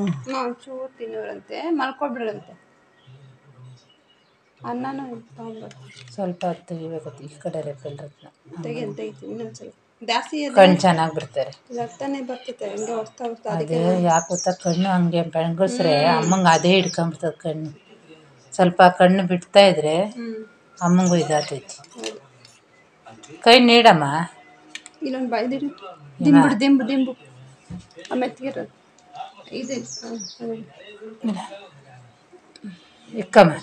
ಒಂಚೂರು ತಿನ್ನೋರಂತೆ ಮಲ್ಕೊಬಿಡ್ರಂತೆ ಅನ್ನನೂ ತಗೊಂಡ್ಬರ್ತೀನಿ ಸ್ವಲ್ಪ ಹೊತ್ತು ತೆಗಿಬೇಕತ್ತು ಈ ಕಡೆ ರೆಪ್ಪೆಲ್ ರತ್ನ ತೆಗಿ ತೆಗಿತೀನಿ ಇನ್ನೊಂದ್ಸಲ ಜಾಸ್ತಿ ಅದು ಕಣ್ಣು ಚೆನ್ನಾಗಿ ಬಿಡ್ತಾರೆ ರಕ್ತನೇ ಬರ್ತೈತೆ ಹಂಗೆ ಹೊಸ್ತಾ ಹೊಸ್ತಾ ಅದೇ ಯಾಕೆ ಗೊತ್ತಾ ಕಣ್ಣು ಹಂಗೆ ಬೆಳಗಿಸ್ರೆ ಅಮ್ಮಂಗೆ ಅದೇ ಹಿಡ್ಕೊಂಬಿಡ್ತದೆ ಕಣ್ಣು ಸ್ವಲ್ಪ ಕಣ್ಣು ಬಿಡ್ತಾ ಇದ್ರೆ ಹ್ಞೂ ಅಮ್ಮಂಗೂ ಇದಾಗ್ತೈತಿ ಹೌದು ಕೈ ನೀಡಮ್ಮ ಇಲ್ಲೊಂದು ಬೈದಿಡು ದಿಂಬು ದಿಂಬು ದಿಂಬು ಆ ಮೆತ್ತಿಗಿರೋದು ಇದೆ ಹ್ಮ್, ಹ್ಮ್. ಇಕ್ಕಮ್ಮ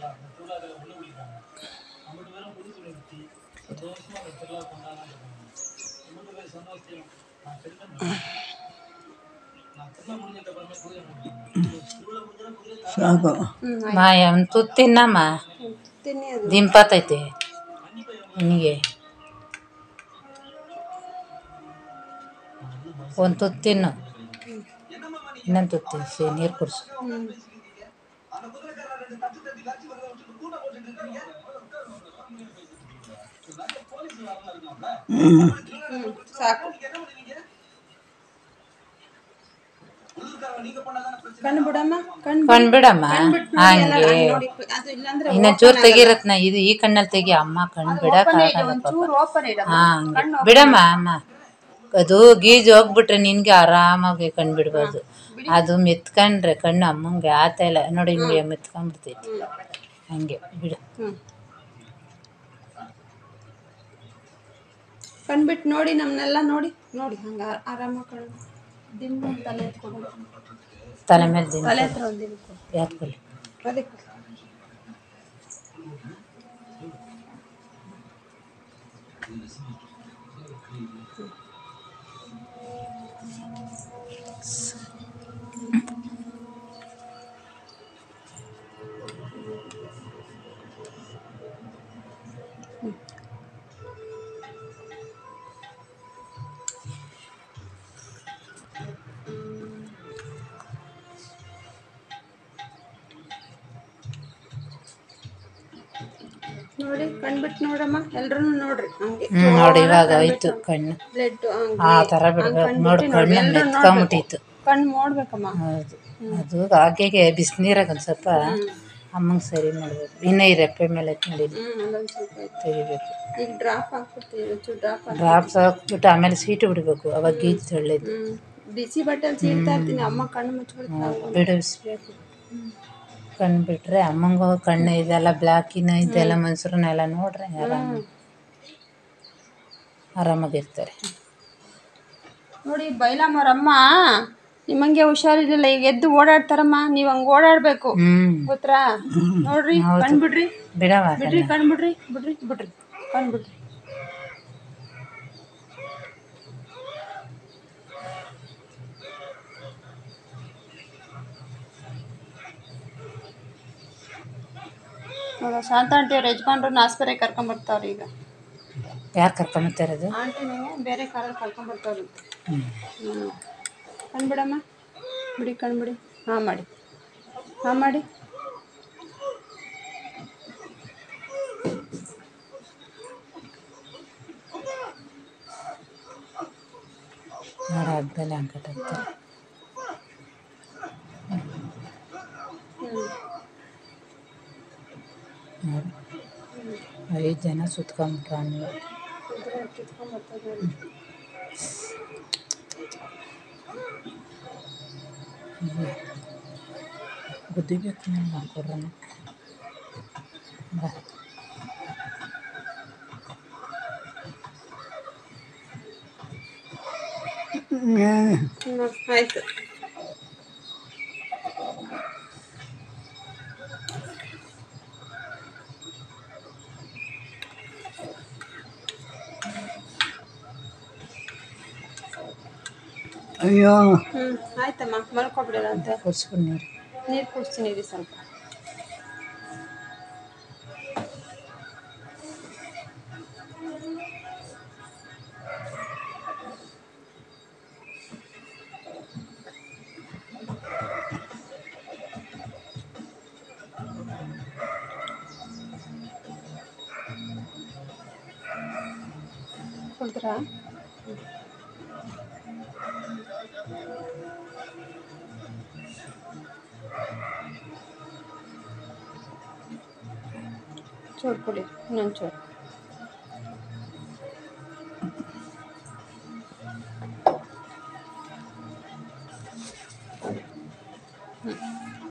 ಸಾಕು ಹ್ಮ್ ಮಾಯ ಒಂದು ತುತ್ತು ತಿನ್ನಮ್ಮ ಆಯ್ತು ತಿನ್ನಿ ಅದು ದಿಂಪತ್ತೈತೆ ನಿನಗೆ ಒಂದು ತುತ್ತು ತಿನ್ನು ಇನ್ನೊಂದು ತುತ್ತು ತಿನ್ನಿಸಿ ನೀರು ಕುಡಿಸು ಹ್ಞೂ ಹ್ಞೂ ಸಾಕು ಕಣ್ಣು ಬಿಡಮ್ಮ ಕಣ್ಣು ಕಣ್ ಬಿಡಮ್ಮ ಹಂಗೆ ನೋಡಿ ಅದು ಇಲ್ಲಾಂದ್ರೆ ಇನ್ನೊಂಚೂರು ತೆಗಿರತ್ನ ಇದು ಈ ಕಣ್ಣಲ್ಲಿ ತೆಗಿ ಅಮ್ಮ ಕಣ್ಣು ಬಿಡಕ್ಕಾಗಲ್ಲ ಪಾಪ ಒಂಚೂರು ಓಪನ್ ಇಡಮ್ಮ ಹಾ ಹಂಗೆ ಬಿಡಮ್ಮ ಅಮ್ಮ ಅದು ಗೀಜ್ ಹೋಗ್ಬಿಟ್ರೆ ನಿನ್ಗೆ ಆರಾಮಾಗಿ ಕಣ್ಣು ಬಿಡ್ಬೋದು ಅದು ಮೆತ್ಕೊಂಡ್ರೆ ಕಣ್ಣು ಅಮ್ಮಂಗೆ ಆತ ಇಲ್ಲ ನೋಡಿ ಹಿಂಗೆ ಮೆತ್ಕೊಂಡ್ಬಿಡ್ತೈತಿ ಹಂಗೆ ಬಿಡು ಹ್ಞೂ ಕಣ್ಬಿಟ್ಟು ನೋಡಿ ನಮ್ಮನ್ನೆಲ್ಲ ನೋಡಿ ನೋಡಿ ಹಂಗೆ ಆರಾಮಾಗಿ ಕಣ್ಣು ದಿಂಬು ತಲೆ ಎತ್ಕೊಂಡು ತಲೆ ಮೇಲೆ ದಿನ ತಲೆ ಹತ್ರ ಒಂದು ದಿಂಬು ಕೊಡು ಯಾತ್ಕೊಳ್ಳಿ ಅದಕ್ಕೆ ನೋಡಿ ಕಣ್ಬಿಟ್ಟು ನೋಡಮ್ಮ ಎಲ್ರೂ ನೋಡ್ರಿ ಹಂಗೆ ಹ್ಞೂ ನೋಡಿ ಇವಾಗ ಆಯ್ತು ಕಣ್ಣು ಬ್ಲಡ್ ಆ ಥರ ಬಿಡ್ಬೇಕು ನೋಡಿ ಕಣ್ಣು ಮೆತ್ಕೊಂಬಿಟ್ಟಿತ್ತು ಕಣ್ಣು ನೋಡ್ಬೇಕಮ್ಮ ಹೌದು ಅದು ಹಾಗೆ ಬಿಸಿನೀರಾಗ ಒಂದು ಸ್ವಲ್ಪ ಅಮ್ಮಂಗೆ ಸರಿ ಮಾಡಬೇಕು ಇನ್ನು ಈ ರೆಪ್ಪೆ ಮೇಲೆ ಎತ್ತಿ ನೋಡಿ ಹ್ಮ್ ಅಲ್ಲೊಂದು ಸ್ವಲ್ಪ ಐತೆ ತೆಗಿಬೇಕು ಈಗ ಡ್ರಾಪ್ ಹಾಕ್ಬಿಡ್ತೀವಿ ಒಂಚೂರು ಡ್ರಾಪ್ ಹಾಕಿ ಡ್ರಾಪ್ಸ್ ಹಾಕ್ಬಿಟ್ಟು ಆಮೇಲೆ ಸೀಟು ಬಿಡಬೇಕು ಅವಾಗ ಗೀಜ್ ತೊಳ್ಳೆದು ಹ್ಮ್ ಬಿಸಿ ಬಟ್ಟೆಲಿ ಸೀಡ್ತಾ ಇರ್ತೀನಿ ಅಮ್ಮ ಕಣ್ಣು ಮುಚ್ಬಿಡ್ತಾವೆ ಬಿಡಿಸ್ಬೇಕು ಕಣ್ಣು ಬಿಟ್ರೆ ಅಮ್ಮಂಗೂ ಕಣ್ಣು ಇದೆಲ್ಲ ಬ್ಲ್ಯಾಕಿನ ಇದೆಲ್ಲ ಮನ್ಸರನ್ನೆಲ್ಲ ನೋಡ್ರೆ ಆರಾಮ ಆರಾಮಾಗಿರ್ತಾರೆ ನೋಡಿ ಬೈಲಮ್ಮರಮ್ಮ ನಿಮ್ಮಂಗೆ ಹುಷಾರಿರಲಿಲ್ಲ ಈಗ ಎದ್ದು ಓಡಾಡ್ತಾರಮ್ಮ ನೀವು ಹಂಗೆ ಓಡಾಡಬೇಕು ಹ್ಮ್ ಗೊತ್ತಾ ನೋಡ್ರಿ ಕಣ್ ಬಿಡ್ರಿ ಬಿಡವ ಬಿಡ್ರಿ ಕಣ್ ಬಿಡ್ರಿ ಬಿಡ್ರಿ ಬಿಡ್ರಿ ಕಣ್ ಬಿಡ್ರಿ ನೋಡ ಶಾಂತ ಆಂಟಿ ಅವ್ರ ಯಜಮಾನ್ರನ್ನ ಆಸ್ಪತ್ರೆ ಕರ್ಕೊಂಬರ್ತಾವ್ರಿ ಈಗ ಯಾರು ಕರ್ಕೊಂಬತ್ತಿರೋದು ಆಂಟಿನೇ ಬೇರೆ ಕಾರಲ್ಲಿ ಕರ್ಕೊಂಬರ್ತಾವ್ರಂತೆ ಹ್ಞೂ ಹ್ಞೂ ಕಣ್ಬಿಡಮ್ಮ ಬಿಡಿ ಕಣ್ಬಿಡಿ ಹಾಂ ಮಾಡಿ ಹಾಂ ಮಾಡಿ ನೋಡಿ ಹಗ್ಗದಲ್ಲಿ ಅಂಕಟ್ಟಾಗ್ತಾರೆ ಹ್ಞೂ ನೋಡಿ ಐದು ಜನ ಸುತ್ಕೊಂಬಿಟ್ರು ನೀವು ಇದ್ರೆ ಕಿತ್ಕೊಂಬರ್ತದೆ ನೋಡಿ. ಗುದ್ದಿಬೇಕು ನಾನು ಹಾಕೊಡ್ರಣ ಬಾ ಹ್ಞೂ ಆಯಿತು ಅಯ್ಯೋ ಹ್ಞೂ ಆಯ್ತಮ್ಮ ಮಲ್ಕೊಬಿಡಿಲ್ಲ ಅಂತೆ ಕೊಡ್ಸ್ಕೊಂಡು ನೀರು ನೀರು ಕುಡಿಸ್ತೀನಿ ಇರಿ ಸ್ವಲ್ಪ ಕುಡಿದ್ರಾ ಚೂರು ಕುಡಿ ಇನ್ನೊಂದು ಚೂರು ಹ್ಞೂ